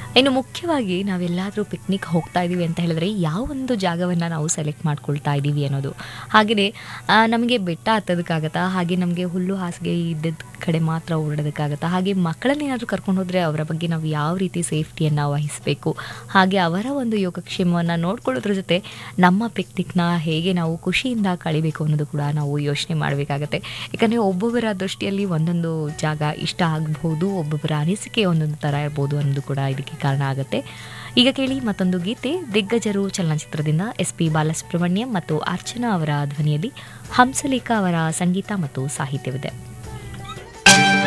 ಇನ್ನು ಮುಖ್ಯವಾಗಿ ನಾವೆಲ್ಲಾದರೂ ಪಿಕ್ನಿಕ್ ಹೋಗ್ತಾ ಇದ್ದೀವಿ ಅಂತ ಹೇಳಿದ್ರೆ ಯಾವ ಒಂದು ಜಾಗವನ್ನು ನಾವು ಸೆಲೆಕ್ಟ್ ಮಾಡ್ಕೊಳ್ತಾ ಇದ್ದೀವಿ ಅನ್ನೋದು ಹಾಗೆಯೇ ನಮಗೆ ಬೆಟ್ಟ ಹತ್ತೋದಕ್ಕಾಗತ್ತಾ ಹಾಗೆ ನಮಗೆ ಹುಲ್ಲು ಹಾಸಿಗೆ ಇದ್ದದ ಕಡೆ ಮಾತ್ರ ಓಡೋದಕ್ಕಾಗತ್ತಾ ಹಾಗೆ ಮಕ್ಕಳನ್ನೇನಾದರೂ ಕರ್ಕೊಂಡು ಹೋದರೆ ಅವರ ಬಗ್ಗೆ ನಾವು ಯಾವ ರೀತಿ ಸೇಫ್ಟಿಯನ್ನು ವಹಿಸಬೇಕು ಹಾಗೆ ಅವರ ಒಂದು ಯೋಗಕ್ಷೇಮವನ್ನು ನೋಡ್ಕೊಳ್ಳೋದ್ರ ಜೊತೆ ನಮ್ಮ ಪಿಕ್ನಿಕ್ನ ಹೇಗೆ ನಾವು ಖುಷಿಯಿಂದ ಕಳಿಬೇಕು ಅನ್ನೋದು ಕೂಡ ನಾವು ಯೋಚನೆ ಮಾಡಬೇಕಾಗತ್ತೆ ಯಾಕಂದರೆ ಒಬ್ಬೊಬ್ಬರ ದೃಷ್ಟಿಯಲ್ಲಿ ಒಂದೊಂದು ಜಾಗ ಇಷ್ಟ ಆಗಬಹುದು ಒಬ್ಬೊಬ್ಬರ ಅನಿಸಿಕೆ ಒಂದೊಂದು ಥರ ಇರ್ಬೋದು ಅನ್ನೋದು ಕೂಡ ಇದಕ್ಕೆ ಕಾರಣ ಆಗುತ್ತೆ ಈಗ ಕೇಳಿ ಮತ್ತೊಂದು ಗೀತೆ ದಿಗ್ಗಜರು ಚಲನಚಿತ್ರದಿಂದ ಎಸ್ ಪಿ ಬಾಲಸುಬ್ರಹ್ಮಣ್ಯಂ ಮತ್ತು ಅರ್ಚನಾ ಅವರ ಧ್ವನಿಯಲ್ಲಿ ಹಂಸಲೇಖ ಅವರ ಸಂಗೀತ ಮತ್ತು ಸಾಹಿತ್ಯವಿದೆ